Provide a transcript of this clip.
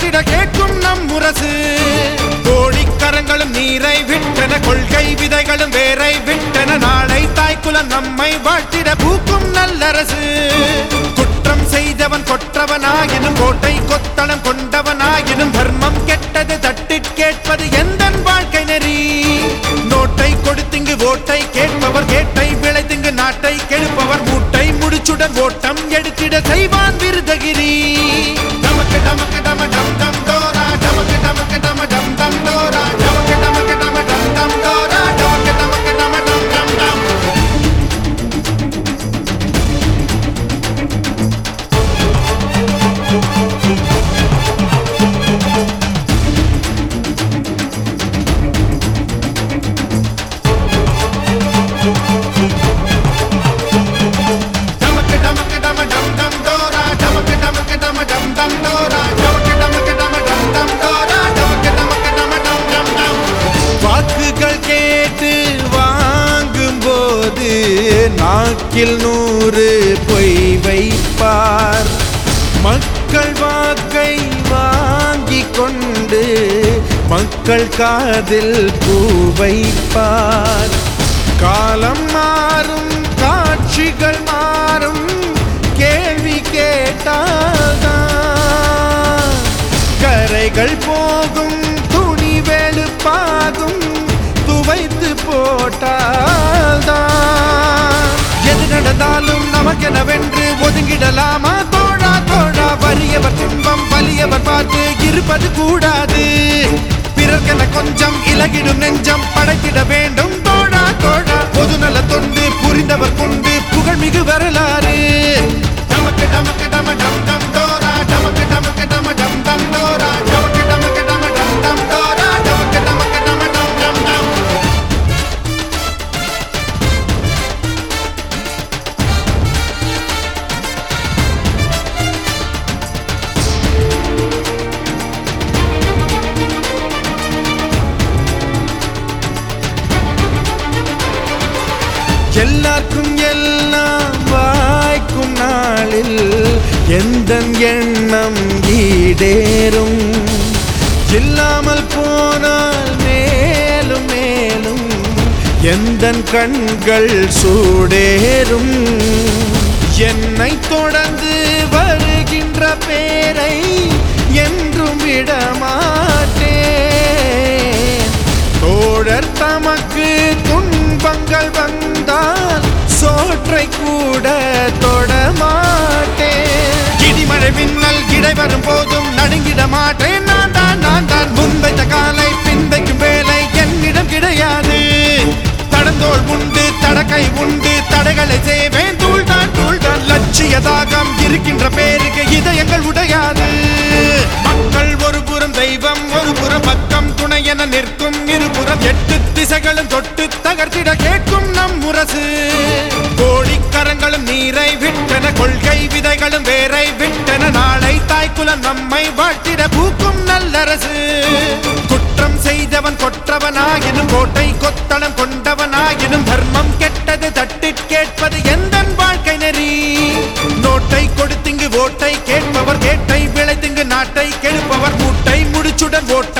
தகர்த்திட கேட்கும் நம் முரசு கோழிக்கரங்களும் நீரை விட்டன கொள்கை விதைகளும் வேரை விட்டன நாளை தாய்க்குலம் நம்மை வாழ்த்திட பூக்கும் நல்லரசு குற்றம் செய்தவன் கொற்றவனாயினும் கோட்டை கொத்தளம் கொண்டவனாயினும் தர்மம் கெட்டது தட்டிற் கேட்பது எந்தன் வாழ்க்கை நெறி நோட்டை கொடுத்திங்கு ஓட்டை கேட்பவர் கேட்டை விளைத்திங்கு நாட்டை கெடுப்பவர் மூட்டை முடிச்சுடன் ஓட்டம் எடுத்திட செய்வான் விருதகிரி டமக்கு டமக்கு டம டம் டம் டோரா டமக்கு டமக்கு டம டம் டம் டோரா டமக்கு டமக்கு டம டம் டம் டோரா டமக்கு டமக்கு டம டம் டம் டம் டமக்கு டமக்கு டம டம் டம் டோரா டமக்கு டமக்கு டம டம் டம் டோரா டமக்கு டமக்கு டம டம் டம் டோரா டமக்கு டமக்கு டம டம் டம் டம் வாக்குகள் கேட்டு வாங்கும்போது நாக்கில் நூறு பொய் வைப்பார் மக்கள் வாக்கை வாங்கிக் கொண்டு மக்கள் காதில் பூ வைப்பார் காலம் மாறும் காட்சிகள் மாறும் கேள்வி கேட்டால்தான் கரைகள் போகும் துணி வெளுப்பாகும் துவைத்து போட்டால்தான் எது நடந்தாலும் நமக்கெனவென்று ஒதுங்கிடலாமா தோழா தோழா வறியவர் துன்பம் வலியவர் பார்த்து இருப்பது கூடாது பிறர்க்கென கொஞ்சம் இலகிடும் நெஞ்சம் படைத்திட வேண்டும் தோழா தோழா பொதுநல தொண்டு புரிந்தவர் கொண்டு புகழ்மிகு வரலாறு டமக்கு டமக்கு டம டம் டம் டோரா டமக்கு டமக்கு டம டம் டம் டோரா டமக்கு டமக்கு டம டம் டம் டோரா டமக்கு டமக்கு டம டம் டம் டம் எல்லாருக்கும் எல்லாம் வாய்க்கும் நாளில் எந்த எண்ணம் ஈடேறும் இல்லாமல் போனால் மேலும் மேலும் எந்த கண்கள் சூடேறும் என்னை தொடர்ந்து வருகின்ற பேரை என்றும் விடமாட்டேன் தோழர் தமக்கு துன்பங்கள் வந்தால் சோற்றை கூட தொடமாட்டேன் இடிமழை மின்னல் இடை வரும் போதும் நடுங்கிட மாட்டேன் நான் தான் நான் தான் முன்வைத்த காலை பின்வைக்கும் வேலை என்னிடம் கிடையாது தடந்தோள் உண்டு தடக்கை உண்டு தடைகளை செய்வேன் தூள்தான் தூள்தான் லட்சிய தாகம் இருக்கின்ற பேருக்கு இதயங்கள் உடையாது மக்கள் ஒரு புறம் தெய்வம் ஒரு புறம் பக்கம் துணை என நிற்கும் இருபுறம் எட்டு திசைகளும் தொட்டு தகர்த்திட கேட்கும் நம் முரசு கோழிக்கரங்களும் நீரை விட்டன கொள்கை விதைகளும் வேரை விட்டன நாளை தாய்க்குலம் நம்மை வாழ்த்திட பூக்கும் நல்லரசு குற்றம் செய்தவன் கொற்றவனாயினும் கோட்டை கொத்தளம் கொண்டவனாயினும் தர்மம் கெட்டது தட்டிற் கேட்பது எந்தன் வாழ்க்கை நெறி நோட்டை கொடுத்திங்கு ஓட்டை கேட்பவர் கேட்டை விளைத்திங்கு நாட்டை கெடுப்பவர் மூட்டை முடிச்சுடன் ஓட்டை